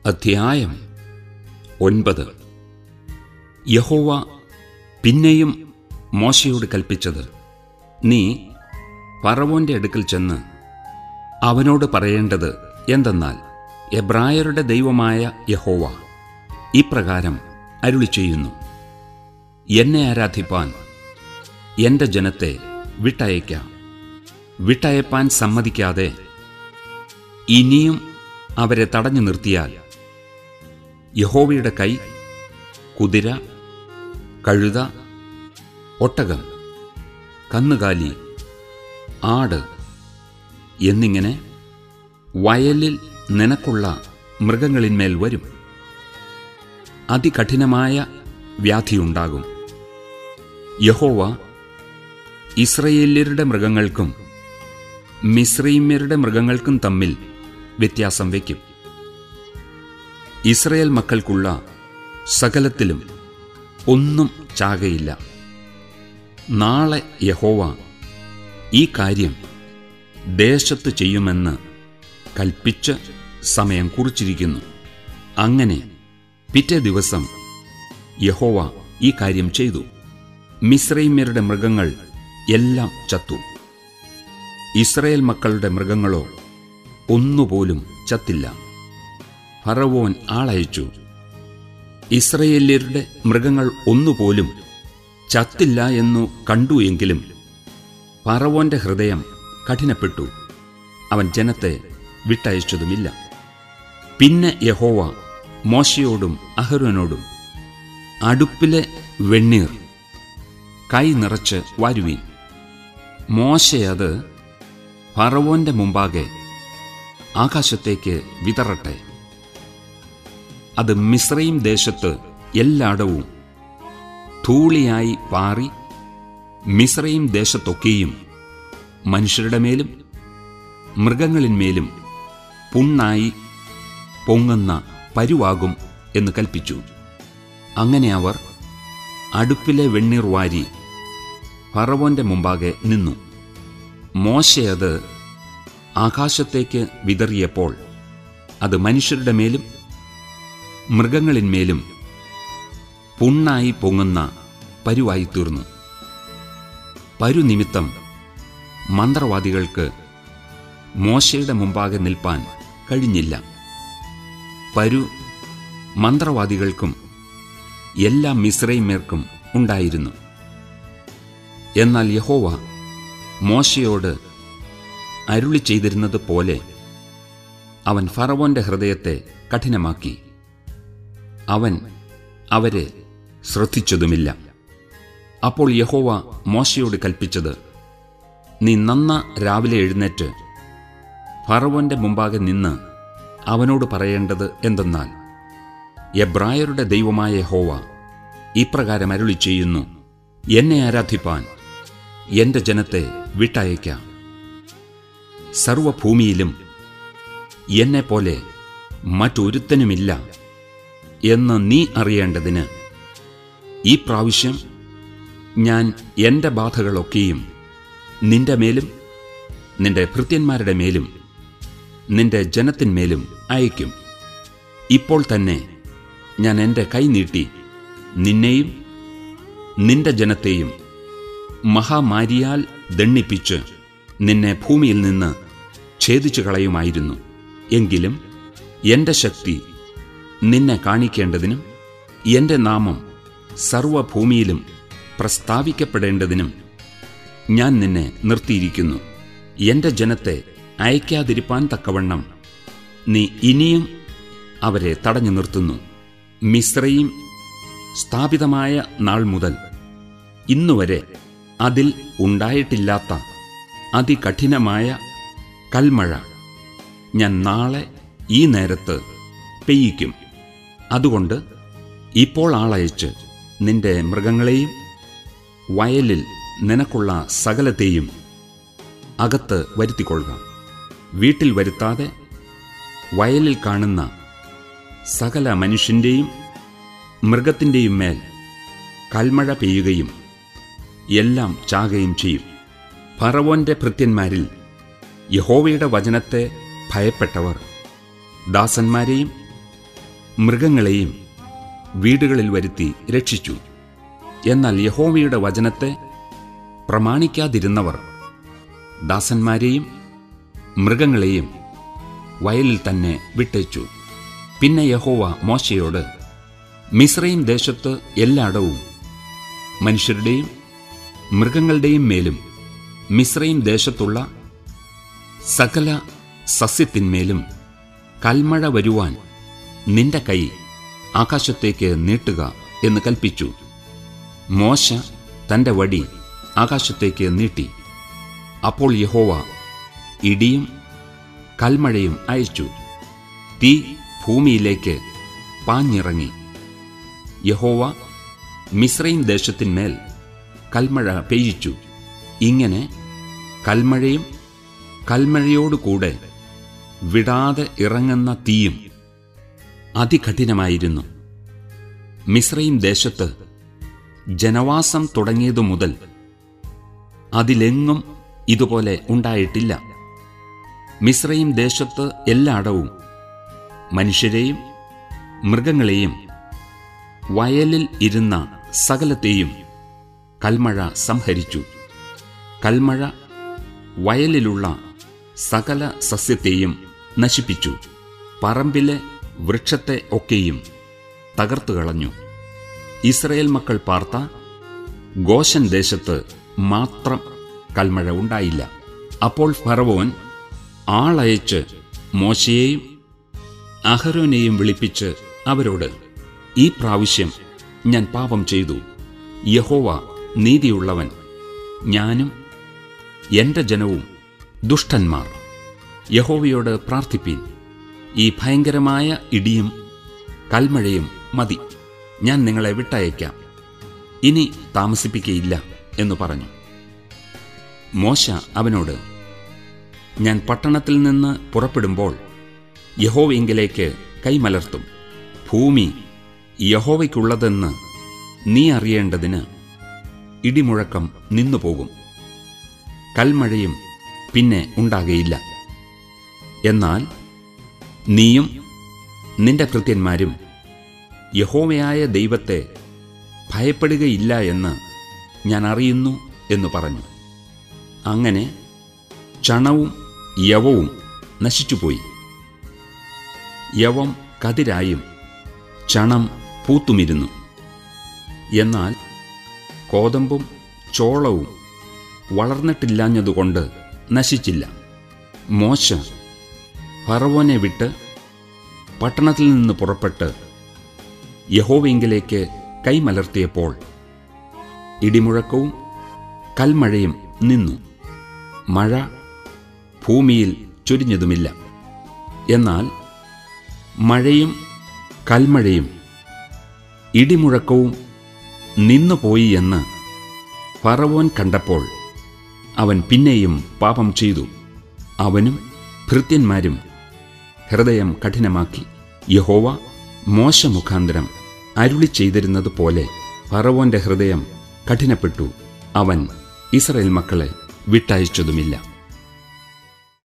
അധ്യായം ഒൻപത് യഹോവ പിന്നെയും മോശയോട് കൽപ്പിച്ചത് നീ പറവോന്റെ അടുക്കൽ ചെന്ന് അവനോട് പറയേണ്ടത് എന്തെന്നാൽ എബ്രായരുടെ ദൈവമായ യഹോവ ഇപ്രകാരം അരുളി ചെയ്യുന്നു എന്നെ ആരാധിപ്പാൻ എന്റെ ജനത്തെ വിട്ടയക്കാം വിട്ടയപ്പാൻ സമ്മതിക്കാതെ ഇനിയും അവരെ തടഞ്ഞു നിർത്തിയാൽ യഹോവയുടെ കൈ കുതിര കഴുത ഒട്ടകം കന്നുകാലി ആട് എന്നിങ്ങനെ വയലിൽ നിനക്കുള്ള മൃഗങ്ങളിന്മേൽ വരും അതികഠിനമായ വ്യാധിയുണ്ടാകും യഹോവ ഇസ്രയേല്യരുടെ മൃഗങ്ങൾക്കും മിശ്രീമ്യരുടെ മൃഗങ്ങൾക്കും തമ്മിൽ വ്യത്യാസം വയ്ക്കും ഇസ്രയേൽ മക്കൾക്കുള്ള സകലത്തിലും ഒന്നും ചാകയില്ല നാളെ യഹോവ ഈ കാര്യം ദേശത്ത് ചെയ്യുമെന്ന് കൽപ്പിച്ച് സമയം കുറിച്ചിരിക്കുന്നു അങ്ങനെ പിറ്റേ ദിവസം യഹോവ ഈ കാര്യം ചെയ്തു മിശ്രൈമ്യരുടെ മൃഗങ്ങൾ എല്ലാം ചത്തു ഇസ്രയേൽ മക്കളുടെ മൃഗങ്ങളോ ഒന്നുപോലും ചത്തില്ല ഫറവോൻ ആളയച്ചു ഇസ്രയേല്യരുടെ മൃഗങ്ങൾ ഒന്നുപോലും ചത്തില്ല എന്നു കണ്ടു എങ്കിലും ഫറവോന്റെ ഹൃദയം കഠിനപ്പെട്ടു അവൻ ജനത്തെ വിട്ടയച്ചതുമില്ല പിന്നെ യഹോവ മോശയോടും അഹരോനോടും അടുപ്പിലെ വെണ്ണീർ കൈ നിറച്ച് വാരുവീൻ മോശയത് ഫറവോന്റെ മുമ്പാകെ ആകാശത്തേക്ക് വിതറട്ടെ അത് മിശ്രയും ദേശത്ത് എല്ലായിടവും ധൂളിയായി പാറി മിശ്രയും ദേശത്തൊക്കെയും മനുഷ്യരുടെ മേലും മൃഗങ്ങളിന്മേലും പുണ്ണായി പൊങ്ങുന്ന പരുവാകും എന്ന് കൽപ്പിച്ചു അങ്ങനെ അവർ അടുപ്പിലെ വെണ്ണീർ വാരി ഫറവോന്റെ മുമ്പാകെ നിന്നു മോശയത് ആകാശത്തേക്ക് വിതറിയപ്പോൾ അത് മനുഷ്യരുടെ മേലും മൃഗങ്ങളിന്മേലും പുണ്ണായി പൊങ്ങുന്ന പരുവായി തീർന്നു പരുനിമിത്തം മന്ത്രവാദികൾക്ക് മോശയുടെ മുമ്പാകെ നിൽപ്പാൻ കഴിഞ്ഞില്ല പരു മന്ത്രവാദികൾക്കും എല്ലാ മിശ്രൈമേർക്കും ഉണ്ടായിരുന്നു എന്നാൽ യഹോവ മോശയോട് അരുളി ചെയ്തിരുന്നത് പോലെ അവൻ ഫറവോന്റെ ഹൃദയത്തെ കഠിനമാക്കി അവൻ അവരെ ശ്രദ്ധിച്ചതുമില്ല അപ്പോൾ യഹോവ മോശയോട് കൽപ്പിച്ചത് നീ നന്ന രാവിലെ എഴുന്നേറ്റ് ഫറവോന്റെ മുമ്പാകെ നിന്ന് അവനോട് പറയേണ്ടത് എന്തെന്നാൽ എബ്രായരുടെ ദൈവമായ യഹോവ ഇപ്രകാരം അരുളി ചെയ്യുന്നു എന്നെ ആരാധിപ്പാൻ എന്റെ ജനത്തെ വിട്ടയക്കാം സർവഭൂമിയിലും എന്നെപ്പോലെ മറ്റൊരുത്തനുമില്ല എന്ന് നീ അറിയേണ്ടതിന് ഈ പ്രാവശ്യം ഞാൻ എന്റെ ബാധകളൊക്കെയും നിന്റെ മേലും നിന്റെ ഭൃത്യന്മാരുടെ മേലും നിന്റെ ജനത്തിന്മേലും അയക്കും ഇപ്പോൾ തന്നെ ഞാൻ എൻ്റെ കൈ നീട്ടി നിന്നെയും നിന്റെ ജനത്തെയും മഹാമാരിയാൽ ദണ്ണിപ്പിച്ച് നിന്നെ ഭൂമിയിൽ നിന്ന് ഛേദിച്ചു കളയുമായിരുന്നു എങ്കിലും എൻ്റെ ശക്തി നിന്നെ കാണിക്കേണ്ടതിനും എൻ്റെ നാമം സർവഭൂമിയിലും പ്രസ്താവിക്കപ്പെടേണ്ടതിനും ഞാൻ നിന്നെ നിർത്തിയിരിക്കുന്നു എൻ്റെ ജനത്തെ അയക്കാതിരിപ്പാൻ തക്കവണ്ണം നീ ഇനിയും അവരെ തടഞ്ഞു നിർത്തുന്നു മിശ്രയും സ്ഥാപിതമായ നാൾ മുതൽ ഇന്നുവരെ അതിൽ ഉണ്ടായിട്ടില്ലാത്ത അതികഠിനമായ കൽമഴ ഞാൻ നാളെ ഈ നേരത്ത് പെയ്യിക്കും അതുകൊണ്ട് ഇപ്പോൾ ആളയച്ച് നിന്റെ മൃഗങ്ങളെയും വയലിൽ നിനക്കുള്ള സകലത്തെയും അകത്ത് വരുത്തിക്കൊള്ളുക വീട്ടിൽ വരുത്താതെ വയലിൽ കാണുന്ന സകല മനുഷ്യൻ്റെയും മൃഗത്തിൻ്റെയും മേൽ കൽമഴ പെയ്യുകയും എല്ലാം ചാകുകയും ചെയ്യും ഫറവോന്റെ ഭൃത്യന്മാരിൽ യഹോവയുടെ വചനത്തെ ഭയപ്പെട്ടവർ ദാസന്മാരെയും മൃഗങ്ങളെയും വീടുകളിൽ വരുത്തി രക്ഷിച്ചു എന്നാൽ യഹോവയുടെ വചനത്തെ പ്രമാണിക്കാതിരുന്നവർ ദാസന്മാരെയും മൃഗങ്ങളെയും വയലിൽ തന്നെ വിട്ടേച്ചു പിന്നെ യഹോവ മോശയോട് മിശ്രയും ദേശത്ത് എല്ലായിടവും മനുഷ്യരുടെയും മൃഗങ്ങളുടെയും മേലും മിശ്രയും ദേശത്തുള്ള സകല സസ്യത്തിന്മേലും കൽമഴ വരുവാൻ നിന്റെ കൈ ആകാശത്തേക്ക് നീട്ടുക എന്ന് കൽപ്പിച്ചു മോശ തന്റെ വടി ആകാശത്തേക്ക് നീട്ടി അപ്പോൾ യഹോവ ഇടിയും കൽമഴയും അയച്ചു തീ ഭൂമിയിലേക്ക് പാഞ്ഞിറങ്ങി യഹോവ മിശ്രയും ദേശത്തിന്മേൽ കൽമഴ പെയ്യിച്ചു ഇങ്ങനെ കൽമഴയും കൽമഴയോടുകൂടെ വിടാതെ ഇറങ്ങുന്ന തീയും അതികഠിനമായിരുന്നു മിശ്രയും ദേശത്ത് ജനവാസം തുടങ്ങിയതു മുതൽ അതിലെങ്ങും ഇതുപോലെ ഉണ്ടായിട്ടില്ല മിശ്രയും ദേശത്ത് എല്ലായിടവും മനുഷ്യരെയും മൃഗങ്ങളെയും വയലിൽ ഇരുന്ന സകലത്തെയും കൽമഴ സംഹരിച്ചു കൽമഴ വയലിലുള്ള സകല സസ്യത്തെയും നശിപ്പിച്ചു പറമ്പിലെ വൃക്ഷത്തെ ഒക്കെയും തകർത്തു കളഞ്ഞു ഇസ്രയേൽ മക്കൾ പാർത്ത ഗോശൻ ദേശത്ത് മാത്രം കൽമഴ ഉണ്ടായില്ല അപ്പോൾ ഫറവോൻ ആളയച്ച് മോശയെയും അഹരോനെയും വിളിപ്പിച്ച് അവരോട് ഈ പ്രാവശ്യം ഞാൻ പാപം ചെയ്തു യഹോവ നീതിയുള്ളവൻ ഞാനും എന്റെ ജനവും ദുഷ്ടന്മാർ യഹോവയോട് പ്രാർത്ഥിപ്പീൻ ഈ ഭയങ്കരമായ ഇടിയും കൽമഴയും മതി ഞാൻ നിങ്ങളെ വിട്ടയക്കാം ഇനി താമസിപ്പിക്കയില്ല എന്ന് പറഞ്ഞു മോശ അവനോട് ഞാൻ പട്ടണത്തിൽ നിന്ന് പുറപ്പെടുമ്പോൾ യഹോവയെങ്കിലേക്ക് കൈമലർത്തും ഭൂമി യഹോവയ്ക്കുള്ളതെന്ന് നീ അറിയേണ്ടതിന് ഇടിമുഴക്കം നിന്നുപോകും കൽമഴയും പിന്നെ ഉണ്ടാകയില്ല എന്നാൽ നീയും നിന്റെ കൃത്യന്മാരും യഹോവയായ ദൈവത്തെ ഭയപ്പെടുകയില്ല എന്ന് ഞാൻ അറിയുന്നു എന്ന് പറഞ്ഞു അങ്ങനെ ചണവും യവവും നശിച്ചുപോയി യവം കതിരായും ചണം പൂത്തുമിരുന്നു എന്നാൽ കോതമ്പും ചോളവും വളർന്നിട്ടില്ലാഞ്ഞതുകൊണ്ട് നശിച്ചില്ല മോശ ഫറവോനെ വിട്ട് പട്ടണത്തിൽ നിന്ന് പുറപ്പെട്ട് യഹോവെങ്കിലേക്ക് കൈമലർത്തിയപ്പോൾ ഇടിമുഴക്കവും കൽമഴയും നിന്നു മഴ ഭൂമിയിൽ ചൊരിഞ്ഞതുമില്ല എന്നാൽ മഴയും കൽമഴയും ഇടിമുഴക്കവും നിന്നുപോയി എന്ന് ഫറവോൻ കണ്ടപ്പോൾ അവൻ പിന്നെയും പാപം ചെയ്തു അവനും ഭൃത്യന്മാരും ഹൃദയം കഠിനമാക്കി യഹോവ മോശമുഖാന്തരം അരുളി ചെയ്തിരുന്നത് പോലെ ഫറവോന്റെ ഹൃദയം കഠിനപ്പെട്ടു അവൻ ഇസ്രയേൽ മക്കളെ വിട്ടയച്ചതുമില്ല